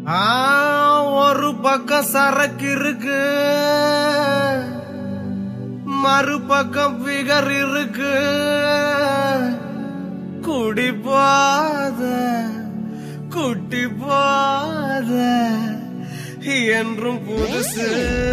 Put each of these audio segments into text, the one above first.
ஆ, ஒரு பக்கம் சரக்கு இருக்கு மறுபக்கம் பிகர் இருக்கு குடி போத குட்டி போத என்றும் புதுசு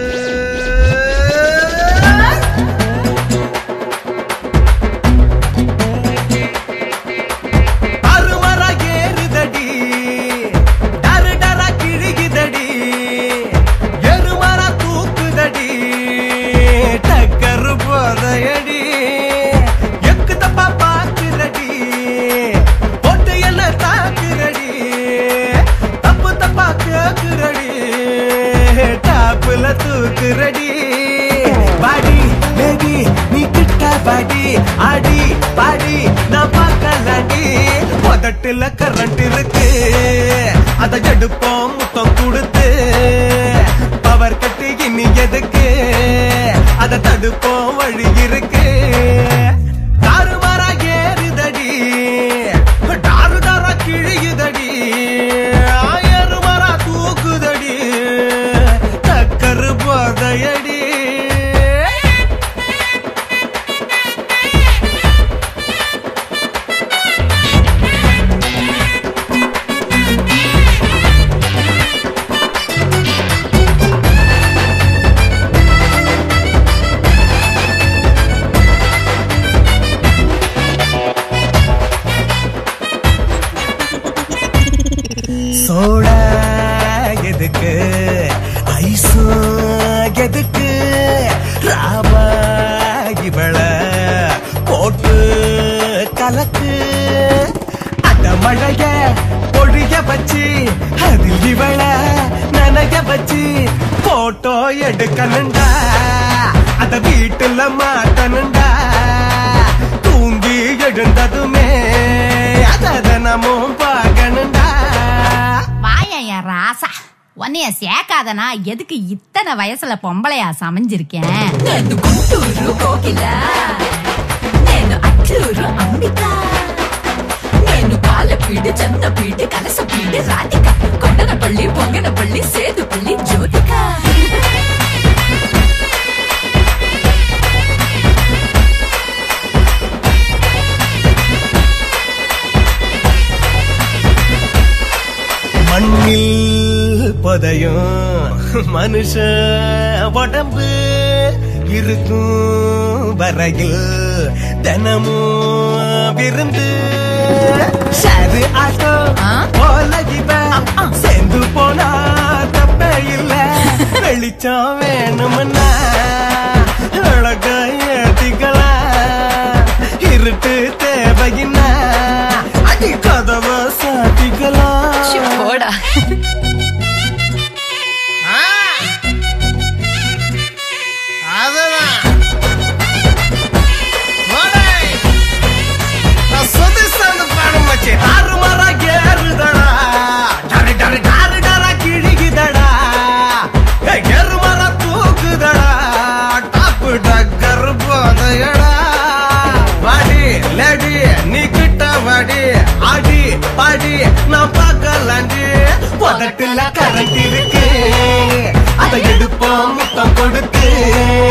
அருமரா ஏறுதடி டரு டரா கிழிகுதடி எருமரா தூக்குதடி டக்கரு போதையடி எக்கு தப்பா பாக்குறடி போட்டு என்ன தாக்குறடி தப்பு தப்பா கேக்குறடி டாப்புல தூக்குறடி பாடி பேபி நீ கிட்ட பாடி ஆடி பாடி நான் பார்க்கலடி உதட்டுல கரண்ட் இருக்கு அதை எடுப்போம் முத்தம் கொடுத்து பவர் கட்டு இனி எதுக்கு அதை தடுப்போம் வழி இருக்கு தாறுமாறா ஏறுதடி டாரு டாரா கிழியுதடி ஆயருமாறா தூக்குதடி டக்கரு போதையடி சோடா எதுக்கு ஐஸும் எதுக்கு ராமா இவள போட்டு கலக்கு அட மழைய பொழிய வச்சு அதில் இவள நனைய வச்சு போட்டோ எடுக்கணுண்டா அத வீட்டுல மாட்டணுண்டா தூங்கி எழுந்ததுமே அத தினமும் பார்க்கணுண்டா வாயா என் ராசா உன்னைய சேர்க்காதனா எதுக்கு இத்தனை வயசுல பொம்பளையா சமைஞ்சிருக்கேன் నేను గుంటూరు కోకిల నేను అట్టూరు అంబిక నేను పాలపీడి చందపీడి కలసపీడి రాధిక కొండనపల్లి పొంగనపల్లి సేదుపల్లి జ్యోతిక மண்ணில் புதையும் மனுஷ உடம்பு இருக்கும் வரையில் தினமும் விருந்து ஷேரு ஆட்டோ ஆ? போல இவன் சேர்ந்து போனா தப்பே இல்ல வெளிச்சம் வேணும்னா அழக ஏத்திக்கலாம் இருட்டு தேவையின்னா அடி கதவை சாத்திக்கலாம் పోడా அதுதான் போடே. நான் சுதிஸ்தாந்து பாடம் வச்சு ஆறு மரா ஏறுதடா டரு டரு டாரு டரா கிழிகுதடா ஏய், எரு மரா தூக்குதடா டாப்பு டக்கர் போதையடா வாடி லேடி நீ கிட்ட வாடி ஆடி பாடி நான் பார்க்கலாண்டி உதட்டுல கரண்ட் இருக்கு அதை எடுப்போம் முத்தம் கொடுத்து